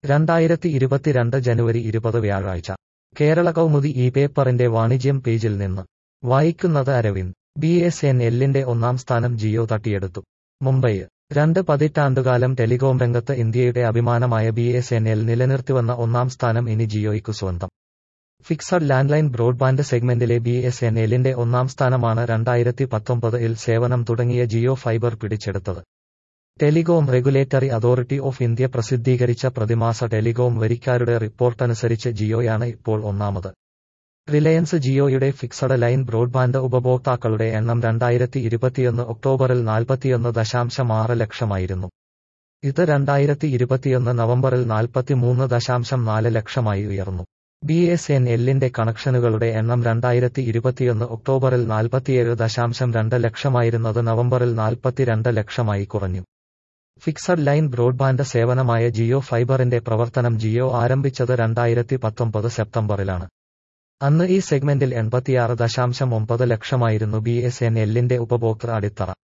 രണ്ടായിരത്തി ഇരുപത്തിരണ്ട് ജനുവരി ഇരുപത് വ്യാഴാഴ്ച കേരള കൗമുദി ഈ പേപ്പറിന്റെ വാണിജ്യം പേജിൽ നിന്ന് വായിക്കുന്നത് അരവിന്ദ് ബി എസ് എൻ എല്ലിന്റെ ഒന്നാം സ്ഥാനം ജിയോ തട്ടിയെടുത്തു മുംബൈ രണ്ട് പതിറ്റാണ്ടുകാലം ടെലികോം രംഗത്ത് ഇന്ത്യയുടെ അഭിമാനമായ ബി എസ് എൻ എൽ നിലനിർത്തിവന്ന ഒന്നാം സ്ഥാനം ഇനി ജിയോയ്ക്കു സ്വന്തം ഫിക്സഡ് ലാൻഡ്ലൈൻ ബ്രോഡ്ബാൻഡ് സെഗ്മെന്റിലെ ബി എസ് എൻ എല്ലിന്റെ ഒന്നാം സ്ഥാനമാണ് രണ്ടായിരത്തി പത്തൊമ്പത് ഇൽ സേവനം തുടങ്ങിയ ജിയോ ഫൈബർ പിടിച്ചെടുത്തത് telecom regulatory authority of India പ്രസിദ്ധീകരിച്ച പ്രതിമാസ ടെലികോം വരിക്കാരുടെ റിപ്പോർട്ടനുസരിച്ച് ജിയോയാണ് ഇപ്പോൾ ഒന്നാമത് റിലയൻസ് ജിയോയുടെ ഫിക്സഡ് ലൈൻ ബ്രോഡ്ബാൻഡ് ഉപഭോക്താക്കളുടെ എണ്ണം രണ്ടായിരത്തി ഇരുപത്തിയൊന്ന് ഒക്ടോബറിൽ നാൽപ്പത്തിയൊന്ന് ദശാംശം ആറ് ലക്ഷമായിരുന്നു ഇത് രണ്ടായിരത്തി ഇരുപത്തിയൊന്ന് നവംബറിൽ നാൽപ്പത്തിമൂന്ന് ദശാംശം നാല് ലക്ഷമായി ഉയർന്നു ബി എസ് എൻ എല്ലിന്റെ കണക്ഷനുകളുടെ എണ്ണം രണ്ടായിരത്തി ഇരുപത്തിയൊന്ന് ഒക്ടോബറിൽ നാൽപ്പത്തിയേഴ് ദശാംശം രണ്ട് ലക്ഷമായിരുന്നത് നവംബറിൽ നാൽപ്പത്തിരണ്ട് ലക്ഷമായി കുറഞ്ഞു ഫിക്സഡ് ലൈൻ ബ്രോഡ്ബാൻഡ് സേവനമായ ജിയോ ഫൈബറിന്റെ പ്രവർത്തനം ജിയോ ആരംഭിച്ചത് രണ്ടായിരത്തി പത്തൊമ്പത് സെപ്റ്റംബറിലാണ് അന്ന് ഈ സെഗ്മെന്റിൽ എൺപത്തിയാറ് ദശാംശം ഒമ്പത് ലക്ഷമായിരുന്നു ബി എസ് എൻ എല്ലിന്റെ ഉപഭോക്തൃ അടിത്തറ